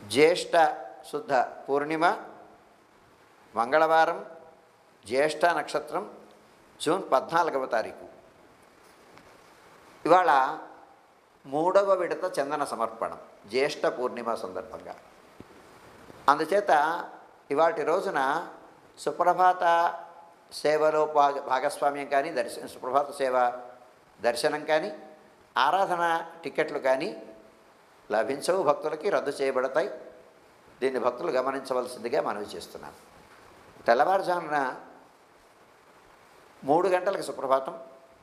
జ్యేష్ఠ శుద్ధ పూర్ణిమ మంగళవారం జ్యేష్ఠ నక్షత్రం జూన్ పద్నాలుగవ తారీఖు ఇవాళ మూడవ విడత చందన సమర్పణం జ్యేష్ఠ పూర్ణిమ సందర్భంగా అందుచేత ఇవాటి రోజున సుప్రభాత సేవలో భాగ భాగస్వామ్యం కానీ దర్శన సుప్రభాత సేవ దర్శనం కానీ ఆరాధన టికెట్లు కానీ లభించవు భక్తులకి రద్దు చేయబడతాయి దీన్ని భక్తులు గమనించవలసిందిగా మనవి చేస్తున్నాను తెల్లవారుజామున మూడు గంటలకు సుప్రభాతం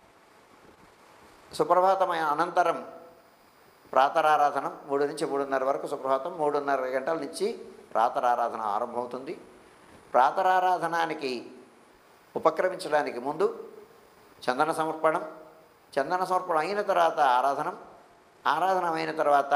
సుప్రభాతం అనంతరం ప్రాతరారాధనం మూడు నుంచి మూడున్నర వరకు సుప్రభాతం మూడున్నర గంటల నుంచి ప్రాతరారాధన ఆరంభమవుతుంది ప్రాతరారాధనానికి ఉపక్రమించడానికి ముందు చందన సమర్పణం చందన సమర్పణం అయిన తర్వాత ఆరాధనం ఆరాధన అయిన తర్వాత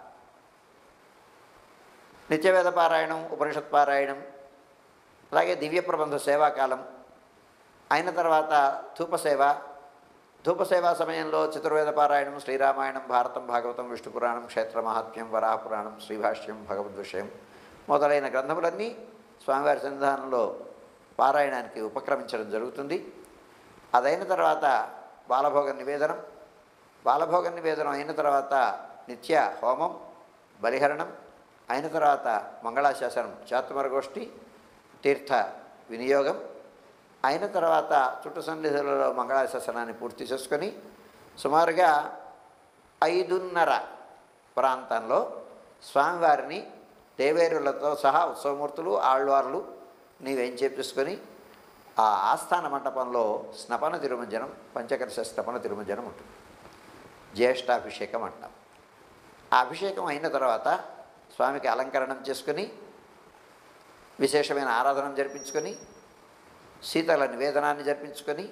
నిత్యవేద పారాయణం ఉపనిషత్ పారాయణం అలాగే దివ్య ప్రబంధ సేవాకాలం అయిన తర్వాత ధూపసేవ ధూపసేవా సమయంలో చతుర్వేద పారాయణం శ్రీరామాయణం భారతం భాగవతం విష్ణు పురాణం క్షేత్ర మహాత్మ్యం వరాహపురాణం శ్రీభాష్యం భగవద్ విషయం మొదలైన గ్రంథములన్నీ స్వామివారి సన్నిధానంలో పారాయణానికి ఉపక్రమించడం జరుగుతుంది అదైన తర్వాత బాలభోగ నివేదనం బాలభోగ నివేదనం అయిన తర్వాత నిత్య హోమం బలిహరణం అయిన తర్వాత మంగళాశాసనం చాతుమరగోష్ఠి తీర్థ వినియోగం అయిన తర్వాత చుట్టు సన్నిధులలో మంగళాశాసనాన్ని పూర్తి చేసుకొని సుమారుగా ఐదున్నర ప్రాంతంలో స్వామివారిని దేవేరులతో సహా ఉత్సవమూర్తులు ఆళ్వార్లు నీవేం చేపించుకొని ఆ ఆస్థాన మంటపంలో స్నపన తిరుమంజనం పంచకర్ష స్నపన తిరుమంజనం ఉంటుంది జ్యేష్ఠాభిషేకం అంటాం ఆ అభిషేకం అయిన తర్వాత స్వామికి అలంకరణం చేసుకొని విశేషమైన ఆరాధన జరిపించుకొని శీతల నివేదనాన్ని జరిపించుకొని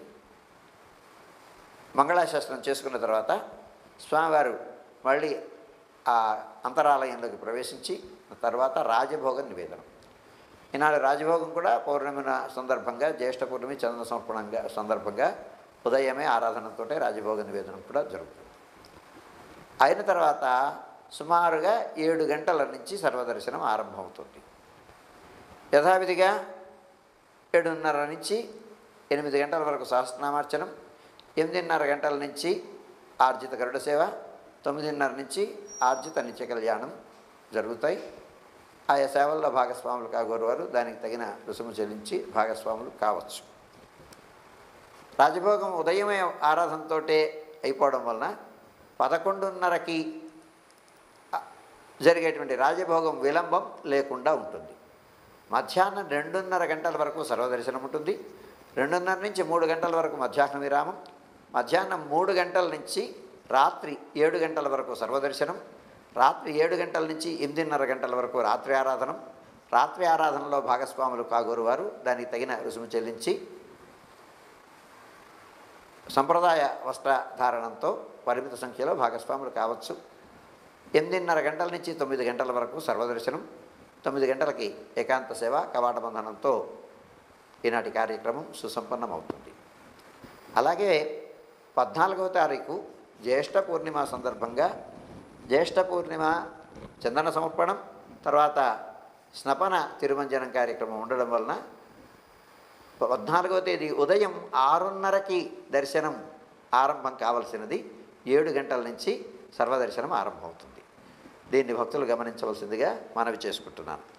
మంగళాశాసనం చేసుకున్న తర్వాత స్వామివారు మళ్ళీ ఆ అంతరాలయంలోకి ప్రవేశించి తర్వాత రాజభోగ నివేదనం ఈనాడు రాజభోగం కూడా పౌర్ణమి నా- సందర్భంగా జ్యేష్ఠ పౌర్ణమి చంద్ర సమర్పణంగా సందర్భంగా ఉదయమే ఆరాధనతో రాజభోగ నివేదనం కూడా జరుగుతుంది అయిన తర్వాత సుమారుగా ఏడు గంటల నుంచి సర్వదర్శనం ఆరంభమవుతుంది యథావిధిగా ఏడున్నర నుంచి ఎనిమిది గంటల వరకు సహస్రనామార్చనం ఎనిమిదిన్నర గంటల నుంచి ఆర్జిత గరుడ సేవ తొమ్మిదిన్నర నుంచి ఆర్జిత నిత్య కళ్యాణం జరుగుతాయి ఆయా సేవల్లో భాగస్వాములు కాగోరువారు దానికి తగిన రుసుము చెల్లించి భాగస్వాములు కావచ్చు రాజభోగం ఉదయమే ఆరాధనతో అయిపోవడం వలన పదకొండున్నరకి ఆ, జరిగేటువంటి రాజభోగం విలంబం లేకుండా ఉంటుంది మధ్యాహ్నం రెండున్నర గంటల వరకు సర్వదర్శనం ఉంటుంది రెండున్నర నుంచి మూడు గంటల వరకు మధ్యాహ్న విరామం మధ్యాహ్నం మూడు గంటల నుంచి రాత్రి ఏడు గంటల వరకు సర్వదర్శనం రాత్రి ఏడు గంటల నుంచి ఎనిమిదిన్నర గంటల వరకు రాత్రి ఆరాధనం రాత్రి ఆరాధనలో భాగస్వాములు కాగోరు వారు దానికి తగిన రుసుము చెల్లించి సంప్రదాయ వస్త్రధారణంతో పరిమిత సంఖ్యలో భాగస్వాములు కావచ్చు ఎనిమిదిన్నర గంటల నుంచి తొమ్మిది గంటల వరకు సర్వదర్శనం తొమ్మిది గంటలకి ఏకాంత సేవ కవాట బంధనంతో ఈనాటి కార్యక్రమం సుసంపన్నమవుతుంది అలాగే పద్నాలుగవ తారీఖు జ్యేష్ఠ పూర్ణిమ సందర్భంగా జ్యేష్ఠ పూర్ణిమ చందన సమర్పణం తర్వాత స్నపన తిరుమంజనం కార్యక్రమం ఉండడం వలన పద్నాలుగవ తేదీ ఉదయం ఆరున్నరకి దర్శనం ఆరంభం కావలసినది ఏడు గంటల నుంచి సర్వదర్శనం ఆరంభమవుతుంది దీన్ని భక్తులు గమనించవలసిందిగా మనవి చేసుకుంటున్నాను